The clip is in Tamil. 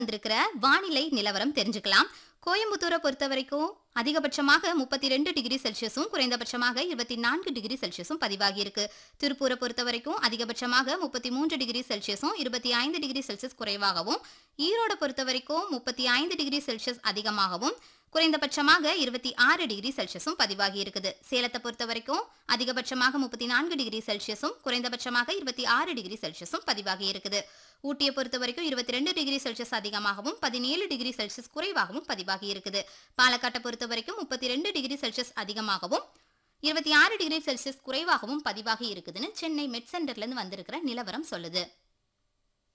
வந்திருக்கிற வானிலை நிலவரம் தெரிஞ்சுக்கலாம் கோயம்புத்தூரை பொறுத்த வரைக்கும் அதிகபட்சமாக முப்பத்தி ரெண்டு டிகிரி செல்சியஸும் குறைந்தபட்சமாக இருபத்தி நான்கு டிகிரி செல்சியஸும் பதிவாகி இருக்கு திருப்பூரை பொறுத்த வரைக்கும் அதிகபட்சமாக முப்பத்தி மூன்று டிகிரி செல்சியஸும் இருபத்தி ஐந்து டிகிரி செல்சியஸ் குறைவாகவும் ஈரோட பொறுத்த வரைக்கும் முப்பத்தி ஐந்து டிகிரி செல்சியஸ் அதிகமாகவும் குறைந்தபட்சமாக இருபத்தி ஆறு டிகிரி செல்சியஸும் பதிவாகி இருக்குது சேலத்தை பொறுத்த வரைக்கும் அதிகபட்சமாக முப்பத்தி நான்கு டிகிரி செல்சியஸும் குறைந்தபட்சமாக இருபத்தி ஆறு டிகிரி செல்சியஸும் பதிவாகி இருக்குது ஊட்டியை பொறுத்த வரைக்கும் இருபத்தி ரெண்டு டிகிரி செல்சியஸ் அதிகமாகவும் பதினேழு டிகிரி செல்சியஸ் குறைவாகவும் பதிவாகி இருக்குது பாலக்காட்டை பொறுத்த வரைக்கும் முப்பத்தி ரெண்டு டிகிரி செல்சியஸ் அதிகமாகவும் இருபத்தி ஆறு டிகிரி செல்சியஸ் குறைவாகவும் பதிவாகி இருக்குதுன்னு சென்னை மெட் சென்டர்ல இருந்து வந்திருக்கிற நிலவரம் சொல்லுது